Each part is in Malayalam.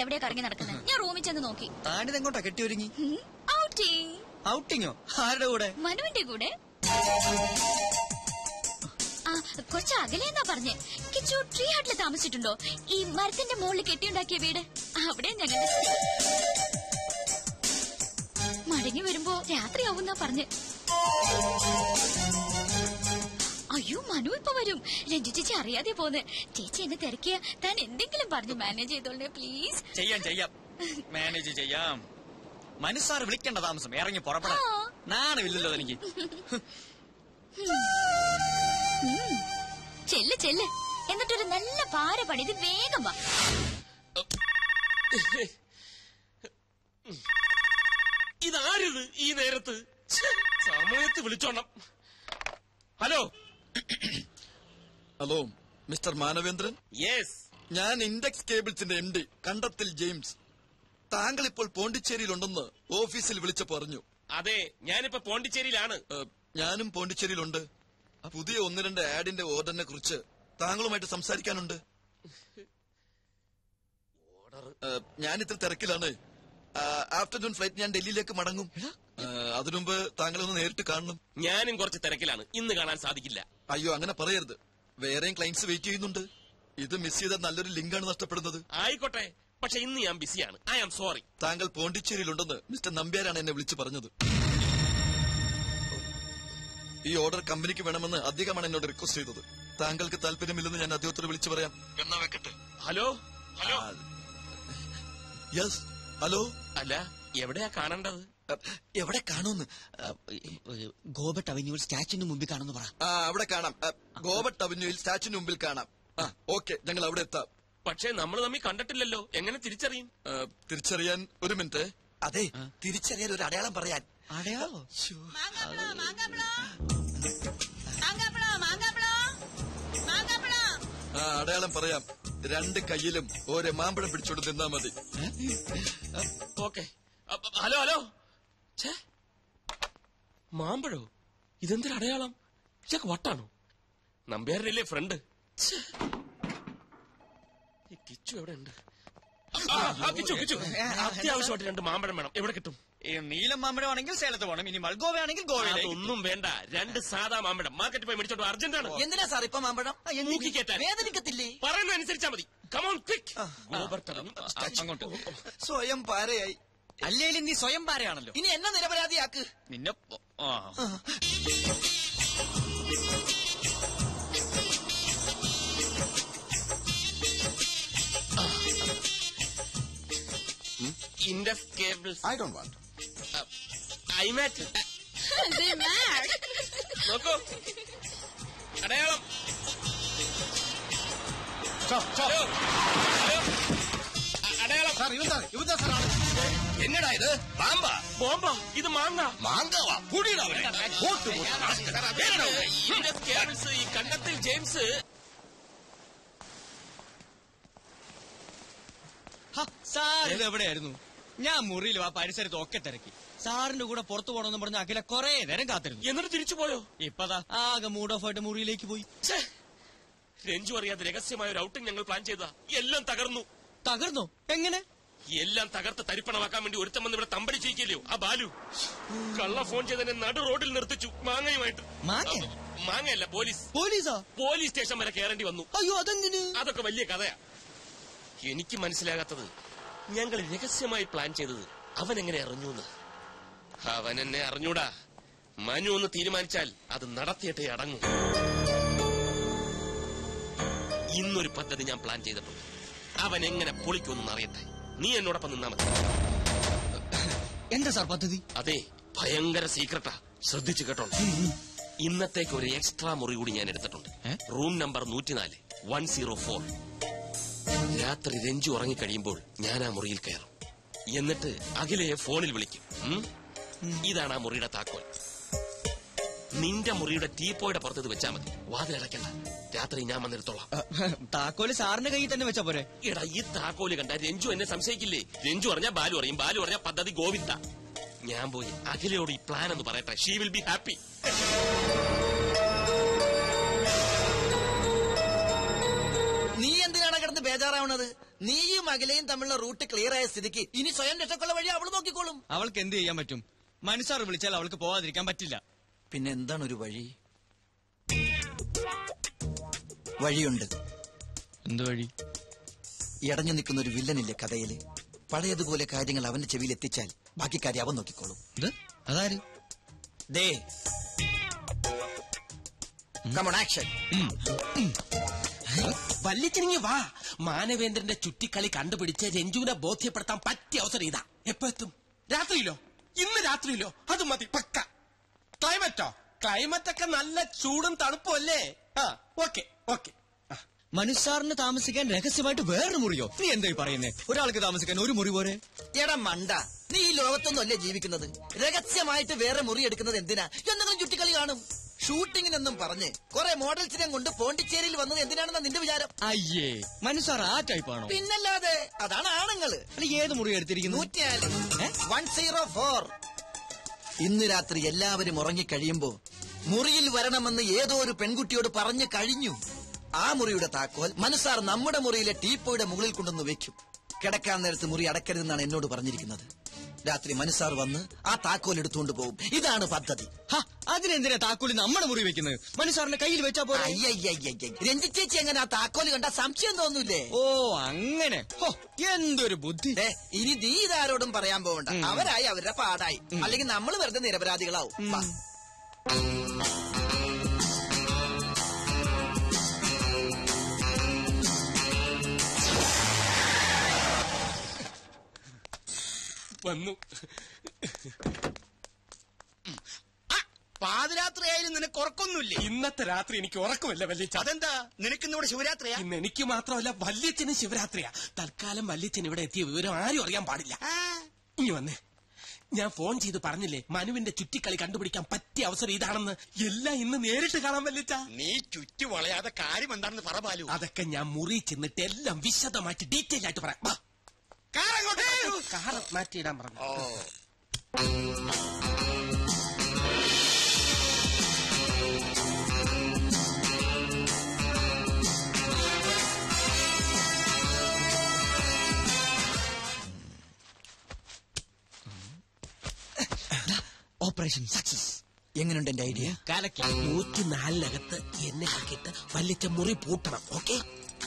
എവിടെ കറങ്ങി നടക്കുന്നത് ഞാൻ റൂമിൽ ചെന്ന് നോക്കി താനിതെങ്ങോട്ടാ കെട്ടിയൊരുങ്ങി ഔട്ടിങ് ഔട്ടിങ്ങോ ആരുടെ കൂടെ മനുവിന്റെ കൂടെ ആ കുറച്ച് അകലെ എന്നാ പറഞ്ഞേ കിച്ചു ട്രീ ഹാട്ടിൽ താമസിച്ചിട്ടുണ്ടോ ഈ മരത്തിന്റെ മുകളിൽ കെട്ടിയുണ്ടാക്കിയ വീട് അവിടെ ഞങ്ങളുടെ സ്ഥിതി മടങ്ങി വരുമ്പോ രാത്രിയാവുന്നാ പറഞ്ഞ് അയ്യോ മനു ഇപ്പൊ വരും രഞ്ജു ചേച്ചി അറിയാതെ പോന്ന് ചേച്ചി എന്നെ തിരക്കിയ താൻ എന്തെങ്കിലും പറഞ്ഞു മാനേജ് ചെയ്തോളേ പ്ലീസ് ചെയ്യാം ചെയ്യാം മാനേജ് ചെയ്യാം മനസ്സാറ് വിളിക്കേണ്ട താമസം ഇറങ്ങി പുറപ്പെടാം ആ. നാണമില്ലല്ലോ എനിക്ക് ചെല്ല് ചെല്ല് എന്നിട്ടൊരു നല്ല പാര പണിത് വേഗം വാ ഇതാരിത് ഈ നേരത്ത് ഛെ, സമയത്ത് വിളിച്ചോണം hello hello mister Manavendran yes ഞാൻ ഇൻഡെക്സ് കേബിൾസിന്റെ എം ഡി കണ്ടത്തിൽ ജെയിംസ് താങ്കൾ ഇപ്പോൾ പോണ്ടിച്ചേരിയിലുണ്ടെന്ന് ഓഫീസിൽ വിളിച്ചു പറഞ്ഞു അതെ ഞാനിപ്പോ പോണ്ടിച്ചേരിയിലാണ് ഏഹ്, ഞാനും പോണ്ടിച്ചേരിയിലുണ്ട് പുതിയ ഒന്ന് രണ്ട് ആഡിന്റെ ഓർഡറിനെ കുറിച്ച് താങ്കളുമായിട്ട് സംസാരിക്കാനുണ്ട് ഏഹ്, ഞാൻ ഇത്ര തിരക്കിലാണ് ആഫ്റ്റർനൂൺ ഫ്ലൈറ്റ് ഞാൻ ഡൽഹിയിലേക്ക് മടങ്ങും ഏഹ്, അതിനുമുമ്പ് താങ്കളെ ഒന്ന് നേരിട്ട് കാണണം ഞാനും കുറച്ച് തിരക്കിലാണ് ഇന്ന് കാണാൻ സാധിക്കില്ല അയ്യോ അങ്ങനെ പറയരുത് വേറെയും ക്ലയൻസ് വെയിറ്റ് ചെയ്യുന്നുണ്ട് ഇത് മിസ് ചെയ്ത നല്ലൊരു ലിങ്കാണ് നഷ്ടപ്പെടുന്നത് ആയിക്കോട്ടെ പക്ഷെ ഇന്ന് ഞാൻ ബിസിയാണ് ഐ ആം സോറി താങ്കൾ പോണ്ടിച്ചേരിയിലുണ്ടെന്ന് മിസ്റ്റർ നമ്പ്യാരാണ് എന്നെ വിളിച്ചു പറഞ്ഞത് ഈ ഓർഡർ കമ്പനിക്ക് വേണമെന്ന് അദ്ദേഹമാണ് എന്നോട് റിക്വസ്റ്റ് ചെയ്തത് താങ്കൾക്ക് താല്പര്യമില്ലെന്ന് ഞാൻ അദ്ദേഹത്തോട് വിളിച്ചു പറയാം എന്നാ വെക്കട്ടെ ഹലോ ഹലോ യെസ് ഹലോ അല്ല എവിടെയാ കാണേണ്ടത് എവിടെ കാണുമെന്ന് ഗോബട്ട് അവന്യൂർ സ്റ്റാച്ചുവിന് മുമ്പിൽ കാണുന്നു പറ ആ അവിടെ കാണാം ആ, ഗോവട്ട് അവന്യൂയിൽ സ്റ്റാച്ചുവിന് മുമ്പിൽ കാണാം ആ ഓക്കെ ഞങ്ങൾ അവിടെ എത്താം പക്ഷെ നമ്മൾ തമ്മിൽ കണ്ടിട്ടില്ലല്ലോ എങ്ങനെ തിരിച്ചറിയും ആ, തിരിച്ചറിയാൻ ഒരു മിനിറ്റ് അതെ തിരിച്ചറിയാൻ ഒരു അടയാളം പറയാൻ അടയാളോ മാങ്ങാപ്പഴം മാങ്ങാപ്പഴം മാങ്ങാപ്പഴം മാങ്ങാപ്പഴം മാങ്ങാപ്പഴം ആ അടയാളം പറയാം രണ്ട് കയ്യിലും ഓരോ മാമ്പഴം പിടിച്ചോണ്ട് നിന്നാ മതി ഓക്കെ ഹലോ ഹലോ ഛേ മാമ്പഴോ ഇതെന്തൊരു അടയാളം ഇതൊക്കെ വട്ടാണോ നമ്പ്യാരല്ലേ ഫ്രണ്ട് ഛേ. ഈ കിച്ചു എവിടെ ഉണ്ട് ആ, ആ, കിച്ചു കിച്ചു അത്യാവശ്യമായിട്ട് രണ്ട് മാമ്പഴം വേണം എവിടെ കിട്ടും ഈ നീലം മാമ്പഴമാണെങ്കിൽ സേലത്ത് പോകണം ഇനി മൽഗോവയാണെങ്കിൽ ഗോവയിലേക്ക് അതൊന്നും വേണ്ട രണ്ട് സാധാ മാമ്പഴം മാർക്കറ്റിൽ പോയി മേടിച്ചോട്ടോ അർജന്റ് ആണ് എന്തിനാ സാർ ഇപ്പൊ മാമ്പഴം മൂക്കി കേറ്റാൻ വേദനിക്കത്തില്ലേ പറയുന്ന അനുസരിച്ചാ മതി കമോൺ ക്വിക്ക് അങ്ങോട്ട് സ്വയം പാരയായി അല്ലേലും നീ സ്വയം പാരയാണല്ലോ ഇനി എന്നെ നിരപരാധിയാക്ക് നിന്നെ പൊ- ആ. Indus cables I don't want. ഐ മാറ്റ് നോക്കൂ അടയാളം Stop, stop. ഹലോ ഹലോ അ- അടയാളം സാർ ഇവന്താ ഇവന്താ സാറാണ് എന്നടാ ഇത് പാമ്പ ബോംബ ഇത് മാങ്ങ മാങ്കവാ കുടിയിടവനെ ഇൻഡസ് കേബിൾസ് ഈ കണ്ടത്തിൽ ജെയിംസ് സാർ ഇത് എവിടെയായിരുന്നു ഞാൻ മുറിയിലും ആ പരിസരത്തും ഒക്കെ തിരക്കി സാറിന്റെ കൂടെ പുറത്തു പോകണമെന്ന് പറഞ്ഞ അഖില കൊറേ നേരം കാത്തിരുന്നു എന്നിട്ട് തിരിച്ചു പോയോ ഇപ്പതാ ആകെ മൂഡ് ഓഫ് ആയിട്ട് മുറിയിലേക്ക് പോയി ഛേ, രഞ്ജു അറിയാതെ രഹസ്യമായ ഒരു ഔട്ടിംഗ് ഞങ്ങൾ പ്ലാൻ ചെയ്ത എല്ലാം തകർന്നു തകർന്നോ എങ്ങനെ എല്ലാം തകർത്ത് തരിപ്പണമാക്കാൻ വേണ്ടി ഒരുത്തം വന്ന് ഇവിടെ തമ്പടിച്ചിരിക്കില്ലയോ ആ ബാലു കള്ള ഫോൺ ചെയ്തതിനെ നടു റോഡിൽ നിർത്തിച്ചു മാങ്ങയുമായിട്ട് മാങ്ങ മാങ്ങയല്ല പോലീസ് പോലീസാ പോലീസ് സ്റ്റേഷൻ വരെ കയറേണ്ടി വന്നു അയ്യോ അതെന്തിന് അതൊക്കെ വലിയ കഥയാ എനിക്ക് മനസ്സിലാകാത്തത് ഞങ്ങൾ രഹസ്യമായി പ്ലാൻ ചെയ്തത് അവൻ എങ്ങനെ അറിഞ്ഞു എന്ന് അവൻ എന്നെ അറിഞ്ഞൂടാ മനു ഒന്ന് തീരുമാനിച്ചാൽ അത് നടത്തിയിട്ടേ അടങ്ങും ഇന്നൊരു പദ്ധതി ഞാൻ പ്ലാൻ ചെയ്തിട്ടുണ്ട് അവൻ എങ്ങനെ പൊളിക്കുമെന്ന് അറിയട്ടെ നീ എന്നോടൊപ്പം നിന്നാ മതി എന്താ സാർ പദ്ധതി അതെ ഭയങ്കര സീക്രട്ടാ ശ്രദ്ധിച്ചു കേട്ടോ ഇന്നത്തേക്ക് ഒരു എക്സ്ട്രാ മുറി കൂടി ഞാൻ എടുത്തിട്ടുണ്ട് ഏ? റൂം നമ്പർ നൂറ്റിനാല് വൺ സീറോ ഫോർ രാത്രി രഞ്ജു ഉറങ്ങിക്കഴിയുമ്പോൾ ഞാൻ ആ മുറിയിൽ കയറും എന്നിട്ട് അഖിലയെ ഫോണിൽ വിളിക്കും ഉം? ഇതാണ് ആ മുറിയുടെ താക്കോൽ നിന്റെ മുറിയുടെ ടീപ്പോയുടെ പുറത്ത് ഇത് വെച്ചാ മതി വാതിലടയ്ക്കണ്ട രാത്രി ഞാൻ വന്നെടുത്തോളാം താക്കോല് സാറിന്റെ കയ്യിൽ തന്നെ വെച്ചാ പോരെ എടാ ഈ താക്കോല് കണ്ട രഞ്ജു എന്നെ സംശയിക്കില്ലേ രഞ്ജു പറഞ്ഞാ ബാലു അറിയും ബാലു പറഞ്ഞ പദ്ധതി ഗോവിന്ദ ഞാൻ പോയി അഖിലയോട് ഈ പ്ലാൻ എന്ന് പറയട്ടെ ഷീ വിൽ ബി ഹാപ്പി നീ എന്തിനാണ് കിടന്ന് ബേജാറാവണത് നീയും അഖിലയും തമ്മിലുള്ള റൂട്ട് ക്ലിയർ ആയ സ്ഥിതിക്ക് ഇനി സ്വയം രക്ഷക്കുള്ള വഴി അവള് നോക്കിക്കോളും അവൾക്ക് എന്ത് ചെയ്യാൻ പറ്റും മനസ്സാർ വിളിച്ചാൽ അവൾക്ക് പോവാതിരിക്കാൻ പറ്റില്ല പിന്നെ എന്താണ് ഒരു വഴി വഴിയുണ്ട് എന്ത് വഴി ഇടഞ്ഞു നിൽക്കുന്ന ഒരു വില്ലനില്ലേ കഥയില് പഴയതുപോലെ കാര്യങ്ങൾ അവന്റെ ചെവിയിൽ എത്തിച്ചാൽ ബാക്കി കാര്യം അവൻ നോക്കിക്കോളും ഇത് അതാര് ദേ കമോൺ ആക്ഷൻ വല്ലിച്ചിനിങ്ങി വാ മാനവേന്ദ്രന്റെ ചുറ്റിക്കളി കണ്ടുപിടിച്ച് രഞ്ജുവിനെ ബോധ്യപ്പെടുത്താൻ പറ്റിയ അവസരം ഇതാ എപ്പോ എത്തും രാത്രിയിലോ ഇന്ന് രാത്രിയിലോ അത് മതി പക്ക ക്ലൈമറ്റോ ക്ലൈമറ്റ് ഒക്കെ നല്ല ചൂടും തണുപ്പും അല്ലേ ആ ഓക്കെ ഓക്കെ മനുസാറിന് താമസിക്കാൻ രഹസ്യമായിട്ട് വേറൊരു മുറിയോ നീ എന്തായി പറയുന്നേ ഒരാൾക്ക് താമസിക്കാൻ ഒരു മുറി പോരെ എടാ മണ്ട നീ ഈ ലോകത്തൊന്നും അല്ലേ ജീവിക്കുന്നത് രഹസ്യമായിട്ട് വേറെ മുറി എടുക്കുന്നത് എന്തിനാ എന്തെങ്കിലും ചുറ്റിക്കളി കാണും ഷൂട്ടിങ്ങിനെന്നും പറഞ്ഞ് കുറെ മോഡൽസിനെ കൊണ്ട് പോണ്ടിച്ചേരിയിൽ വന്നത് എന്തിനാണെന്നാ നിന്റെ വിചാരം അയ്യേ മനുസാർ ആ ടൈപ്പാണോ പിന്നല്ലാതെ അതാണ് ആണുങ്ങള് അല്ല ഏത് മുറി എടുത്തിരിക്കുന്നു നൂറ്റിനാല് വൺ സീറോ ഫോർ ഇന്ന് രാത്രി എല്ലാവരും ഉറങ്ങിക്കഴിയുമ്പോ മുറിയിൽ വരണമെന്ന് ഏതോ ഒരു പെൺകുട്ടിയോട് പറഞ്ഞു കഴിഞ്ഞു ആ മുറിയുടെ താക്കോൽ മനസ്സാർ നമ്മുടെ മുറിയിലെ ടീപ്പോയുടെ മുകളിൽ കൊണ്ടുവന്ന് വെക്കും കിടക്കാൻ നേരത്ത് മുറി അടക്കരുതെന്നാണ് എന്നോട് പറഞ്ഞിരിക്കുന്നത് രാത്രി മനസ്സാർ വന്ന് ആ താക്കോൽ എടുത്തുകൊണ്ട് പോകും ഇതാണ് പദ്ധതി ഹ, അതിനെന്തിനാ താക്കോലി നമ്മുടെ മുറി വെക്കുന്നത് മനുസാറിന്റെ കയ്യിൽ വെച്ചാ പോലെ അയ്യയ്യയ്യയ്യ. രഞ്ജിച്ചേച്ചി എങ്ങനെ ആ താക്കോല് കണ്ട സംശയം തോന്നൂലേ ഓ അങ്ങനെ ഹോ, എന്തൊരു ബുദ്ധി ദേ, ഇനി നീ ഇതാരോടും പറയാൻ പോകണ്ട അവരായി അവരുടെ പാടായി അല്ലെങ്കിൽ നമ്മൾ വെറുതെ നിരപരാധികളാവും വാ. വന്നു പാതിരാത്രിയായാലും നിനക്ക് ഉറക്കൊന്നുമില്ലേ ഇന്നത്തെ രാത്രി എനിക്ക് ഉറക്കമില്ല വല്യച്ഛ അതെന്താ നിനക്കിന്നിവിടെ ശിവരാത്രിയാ ഇന്ന് എനിക്ക് മാത്രമല്ല വല്യച്ഛനും ശിവരാത്രിയാ തൽക്കാലം വല്യച്ഛൻ ഇവിടെ എത്തിയ വിവരം ആരും അറിയാൻ പാടില്ല ഇനി വന്നേ ഞാൻ ഫോൺ ചെയ്ത് പറഞ്ഞില്ലേ മനുവിന്റെ ചുറ്റിക്കളി കണ്ടുപിടിക്കാൻ പറ്റിയ അവസരം ഇതാണെന്ന് എല്ലാം ഇന്ന് നേരിട്ട് കാണാൻ വല്യച്ഛ നീ ചുറ്റി വളയാതെ കാര്യം എന്താണെന്ന് പറ ബാലു അതൊക്കെ ഞാൻ മുറി ചെന്നിട്ട് എല്ലാം വിശദമായിട്ട് ഡീറ്റെയിൽ ആയിട്ട് പറയാം വാ. കാർ മാറ്റിയിടാൻ പറഞ്ഞു ഓപ്പറേഷൻ സക്സസ് എങ്ങനെയുണ്ട് എന്റെ ഐഡിയ കാലക്കി നൂറ്റിനാലിനകത്ത് എന്നെ ആക്കിയിട്ട് വല്യച്ഛ മുറി പൂട്ടണം ഓക്കെ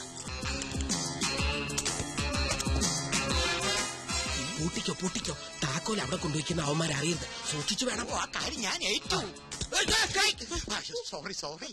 പൂട്ടിക്കോ പൂട്ടിക്കോ താക്കോൽ അവിടെ കൊണ്ടുവയ്ക്കുന്ന അവന്മാരെ അറിയരുത് സൂക്ഷിച്ചു വേണം ആ കാര്യം ഞാൻ ഏറ്റു സോറി സോറി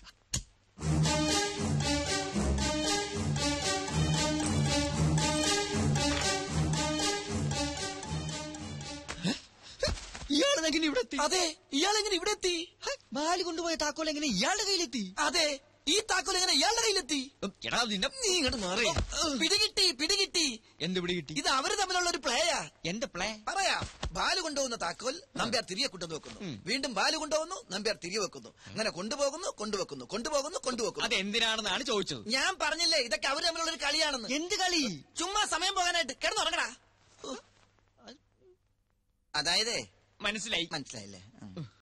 ഇയാളെങ്ങനെ ഇവിടെ എത്തി അതെ ഇയാൾ എങ്ങനെ ഇവിടെ എത്തി ഹ, ബാലി കൊണ്ടുപോയ താക്കോൽ എങ്ങനെ ഇയാളുടെ കയ്യിലെത്തി അതെ ഈ താക്കോൽ എങ്ങനെ ഇയാളുടെ കയ്യിലെത്തി ഉം, എടാ നിന്നെ നീ ഇങ്ങോട്ട് മാറി പിടികിട്ടി പിടികിട്ടി എന്ത് പിടി കിട്ടി ഇത് അവര് തമ്മിലുള്ള ഒരു പ്ലേയാ എന്റെ പ്ലേ പറയാം ബാല് കൊണ്ടുപോകുന്ന താക്കോൽ നമ്പ്യാർ തിരികെ കൊണ്ടുവന്ന് വെക്കുന്നു വീണ്ടും ബാല് കൊണ്ടുപോകുന്നു നമ്പ്യാർ തിരികെ വെക്കുന്നു അങ്ങനെ കൊണ്ടുപോകുന്നു കൊണ്ടുവെക്കുന്നു കൊണ്ടുപോകുന്നു കൊണ്ടുവെക്കുന്നു അത് എന്തിനാണെന്നാണ് ചോദിച്ചത് ഞാൻ പറഞ്ഞില്ലേ ഇതൊക്കെ അവര് തമ്മിലുള്ള ഒരു കളിയാണെന്ന് എന്ത് കളി ചുമ്മാ സമയം പോകാനായിട്ട് കിടന്നുറങ്ങടാ അതായത് മനസ്സിലായി മനസ്സിലായില്ലേ ഉം.